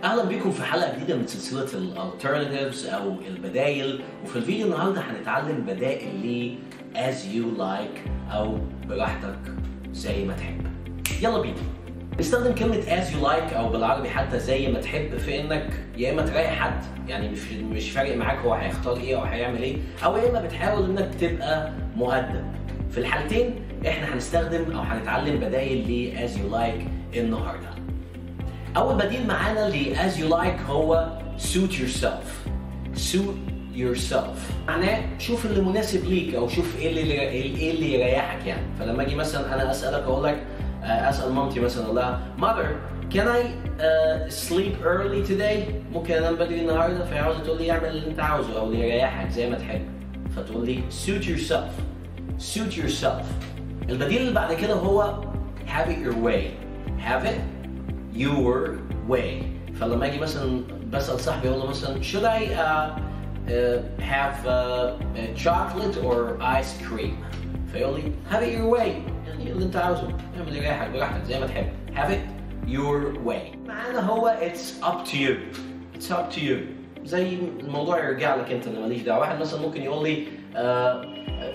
اهلا بيكم في حلقه جديده من سلسله الالترناتيفز او البدايل وفي الفيديو النهارده هنتعلم بدائل ل as you like او براحتك زي ما تحب يلا بينا نستخدم كلمة as you like أو بالعربي حتى زي ما تحب في إنك يا إما تريح حد يعني مش مش فارق معاك هو هيختار إيه أو هيعمل إيه أو يا إما بتحاول إنك تبقى مؤدب في الحالتين إحنا هنستخدم أو هنتعلم بدايل ل as you like النهارده أول بديل معانا ل as you like هو suit yourself suit yourself معناه شوف اللي مناسب ليك أو شوف إيه اللي إيه اللي يريحك يعني فلما أجي مثلا أنا أسألك أقول لك اسال مامتي مثلا اقول لها mother can I uh, sleep early today ممكن انام بدري النهارده فهي عاوزه تقول لي اعمل اللي انت عاوزه او اللي يريحك زي ما تحب فتقول لي suit yourself suit yourself البديل اللي بعد كده هو have it your way have it your way فلما اجي مثلا بسال صاحبي اقول له مثلا should I uh, uh, have uh, chocolate or ice cream فيقول لي have it your way يعني اللي انت عاوزه اعمل اللي يريحك براحتك زي ما تحب have it your way معانا هو it's up to you it's up to you زي الموضوع يرجع لك انت انا ماليش دعوه واحد مثلا ممكن يقول لي آه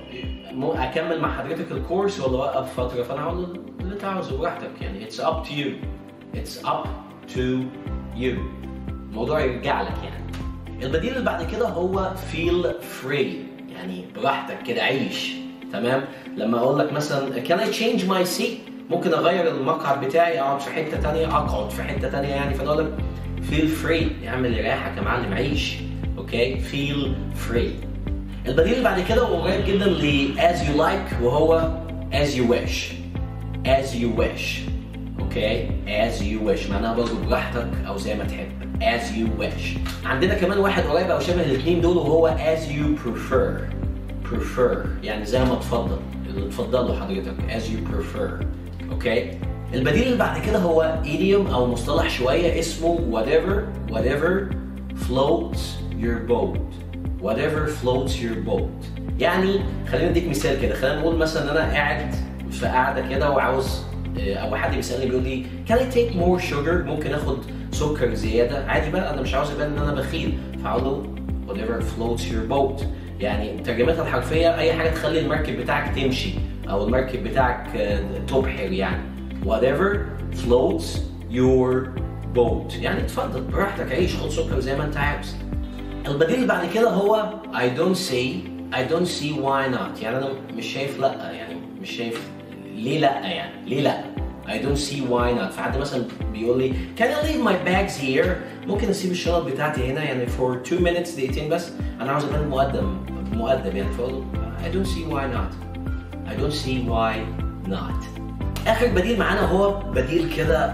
اكمل مع حضرتك الكورس ولا اوقف فتره فانا هقول له اللي انت عاوزه براحتك يعني it's up to you it's up to you الموضوع يرجع لك يعني البديل اللي بعد كده هو feel free يعني براحتك كده عيش تمام لما اقول لك مثلا can I change my seat ممكن اغير المقعد بتاعي اقعد في حته تانية اقعد في حته تانية يعني فانا اقول لك feel free يا عم اللي يريحك يا معلم عيش اوكي feel free البديل اللي بعد كده هو قريب جدا ل as you like وهو as you wish as you wish اوكي as you wish معناها برضه براحتك او زي ما تحب as you wish عندنا كمان واحد قريب او شبه الاثنين دول وهو as you prefer prefer يعني زي ما تفضل اللي تفضله حضرتك as you prefer اوكي البديل اللي بعد كده هو idiom او مصطلح شويه اسمه whatever whatever floats your boat whatever floats your boat يعني خلينا نديك مثال كده خلينا نقول مثلا ان انا قاعد في قاعده كده وعاوز او حد بيسالني بيقول لي can I take more sugar ممكن اخد سكر زياده عادي بقى انا مش عاوز ابان ان انا بخيل فاقول له whatever floats your boat يعني ترجمتها الحرفيه اي حاجه تخلي المركب بتاعك تمشي او المركب بتاعك تبحر يعني whatever floats your boat يعني اتفضل براحتك عيش خد سكر زي ما انت عاوز البديل اللي بعد كده هو I don't see I don't see why not يعني انا مش شايف لا يعني مش شايف ليه لا يعني ليه لا I don't see why not فحد مثلا بيقول لي can I leave my bags here ممكن اسيب الشنط بتاعتي هنا يعني for two minutes دقيقتين بس انا عاوز ابان مؤدب مؤدب يعني فاقول I don't see why not I don't see why not اخر بديل معانا هو بديل كده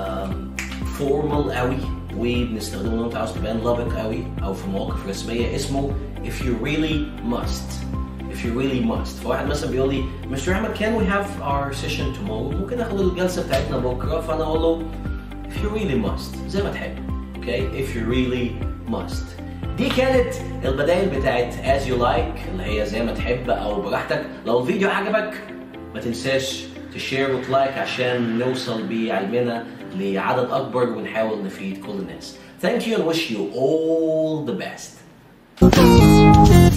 فورمال قوي وبنستخدمه لو انت عاوز تبان لبق قوي او في مواقف رسميه اسمه if you really must if you really must فواحد مثلا بيقول لي Mr. Ahmed can we have our session tomorrow ممكن ناخد الجلسه بتاعتنا بكره فانا اقول له if you really must زي ما تحب اوكي okay? if you really must دي كانت البدائل بتاعت as you like اللي هي زي ما تحب او براحتك لو الفيديو عجبك ما تنساش تشير وتلايك عشان نوصل بعلمنا لعدد اكبر ونحاول نفيد كل الناس Thank you and wish you all the best